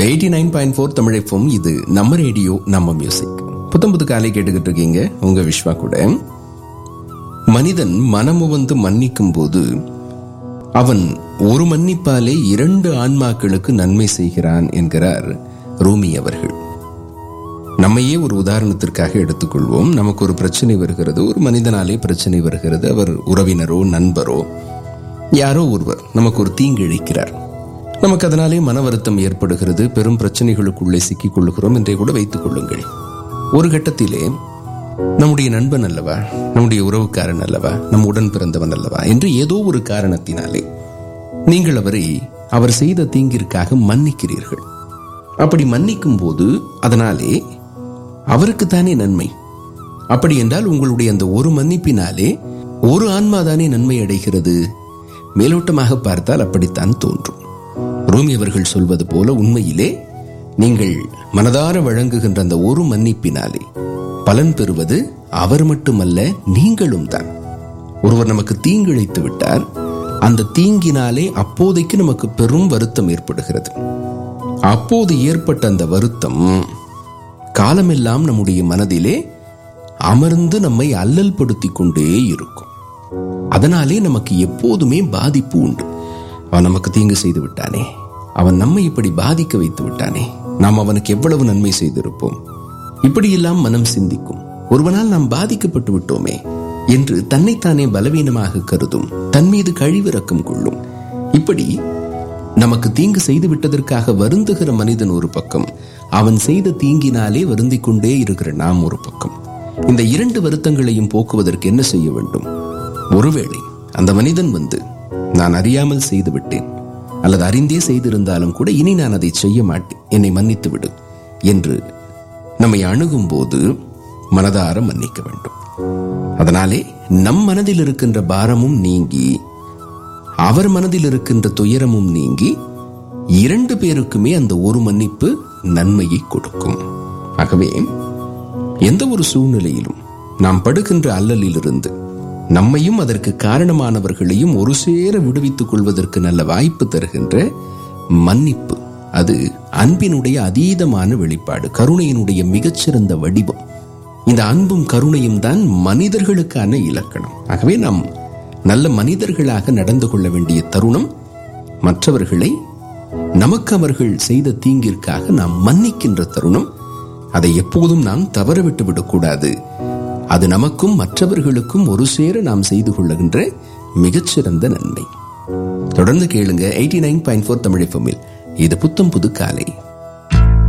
eighty nine point four தமிழைப்போம் இது நம்ம ரேடியோ நம்ம மியூசிக் புத்தம் புது காலை கேட்டுக்கிட்டு இருக்கீங்க உங்க விஸ்வா கூட மனிதன் மனமு வந்து மன்னிக்கும் போது அவன் ஒரு மன்னிப்பாலே இரண்டு ஆன்மாக்களுக்கு நன்மை செய்கிறான் என்கிறார் ரூமி அவர்கள் நம்மையே ஒரு உதாரணத்திற்காக எடுத்துக்கொள்வோம் நமக்கு ஒரு பிரச்சனை வருகிறது ஒரு மனிதனாலே பிரச்சனை வருகிறது அவர் உறவினரோ நண்பரோ யாரோ ஒருவர் நமக்கு ஒரு தீங்கு இழைக்கிறார் நமக்கு அதனாலே மன வருத்தம் ஏற்படுகிறது பெரும் பிரச்சனைகளுக்குள்ளே சிக்கிக் கொள்ளுகிறோம் என்றே கூட வைத்துக் கொள்ளுங்கள் ஒரு கட்டத்திலே நம்முடைய நண்பன் அல்லவா நம்முடைய உறவுக்காரன் அல்லவா நம் உடன் பிறந்தவன் அல்லவா என்று ஏதோ ஒரு காரணத்தினாலே நீங்கள் அவரை அவர் செய்த தீங்கிற்காக மன்னிக்கிறீர்கள் அப்படி மன்னிக்கும் போது அதனாலே அவருக்குத்தானே நன்மை அப்படி என்றால் உங்களுடைய அந்த ஒரு மன்னிப்பினாலே ஒரு ஆன்மாதானே நன்மை அடைகிறது மேலோட்டமாக பார்த்தால் அப்படித்தான் தோன்றும் ரூமி அவர்கள் சொல்வது போல உண்மையிலே நீங்கள் மனதார வழங்குகின்ற அந்த ஒரு மன்னிப்பினாலே பலன் பெறுவது அவர் மட்டுமல்ல நீங்களும் தான் ஒருவர் நமக்கு தீங்கிழைத்து விட்டார் அந்த தீங்கினாலே அப்போதைக்கு நமக்கு பெரும் வருத்தம் ஏற்படுகிறது அப்போது ஏற்பட்ட அந்த வருத்தம் காலமெல்லாம் நம்முடைய மனதிலே அமர்ந்து நம்மை அல்லல் படுத்தி கொண்டே இருக்கும் அதனாலே நமக்கு எப்போதுமே பாதிப்பு உண்டு அவன் நமக்கு தீங்கு செய்து விட்டானே அவன் நம்மை இப்படி பாதிக்க வைத்து விட்டானே நாம் அவனுக்கு எவ்வளவு நன்மை செய்திருப்போம் இப்படியெல்லாம் மனம் சிந்திக்கும் ஒருவனால் நாம் பாதிக்கப்பட்டு விட்டோமே என்று தன்னைத்தானே பலவீனமாக கருதும் தன் மீது கழிவிறக்கம் கொள்ளும் இப்படி நமக்கு தீங்கு செய்து விட்டதற்காக வருந்துகிற மனிதன் ஒரு பக்கம் அவன் செய்த தீங்கினாலே வருந்திக் கொண்டே இருக்கிற நாம் ஒரு பக்கம் இந்த இரண்டு வருத்தங்களையும் போக்குவதற்கு என்ன செய்ய வேண்டும் ஒருவேளை அந்த மனிதன் வந்து நான் அறியாமல் செய்து விட்டேன் அல்லது அறிந்தே செய்திருந்தாலும் கூட இனி நான் அதை செய்ய மாட்டேன் என்னை மன்னித்து விடு என்று நம்மை அணுகும் போது மனதார மன்னிக்க வேண்டும் அதனாலே நம் மனதில் இருக்கின்ற பாரமும் நீங்கி அவர் மனதில் இருக்கின்ற துயரமும் நீங்கி இரண்டு பேருக்குமே அந்த ஒரு மன்னிப்பு நன்மையை கொடுக்கும் ஆகவே எந்த ஒரு சூழ்நிலையிலும் நாம் படுகின்ற அல்லலிலிருந்து நம்மையும் அதற்கு காரணமானவர்களையும் ஒரு சேர விடுவித்துக் கொள்வதற்கு நல்ல வாய்ப்பு தருகின்ற மன்னிப்பு அது அன்பினுடைய அதீதமான வெளிப்பாடு கருணையினுடைய மிகச்சிறந்த வடிவம் இந்த அன்பும் கருணையும் தான் மனிதர்களுக்கான இலக்கணம் ஆகவே நாம் நல்ல மனிதர்களாக நடந்து கொள்ள வேண்டிய தருணம் மற்றவர்களை நமக்கு அவர்கள் செய்த தீங்கிற்காக நாம் மன்னிக்கின்ற தருணம் அதை எப்போதும் நாம் தவறவிட்டு விடக்கூடாது அது நமக்கும் மற்றவர்களுக்கும் ஒரு சேர நாம் செய்து கொள்ளுகின்ற மிகச்சிறந்த நன்மை தொடர்ந்து கேளுங்க eighty nine point four Tamil இது புத்தம் புது காலை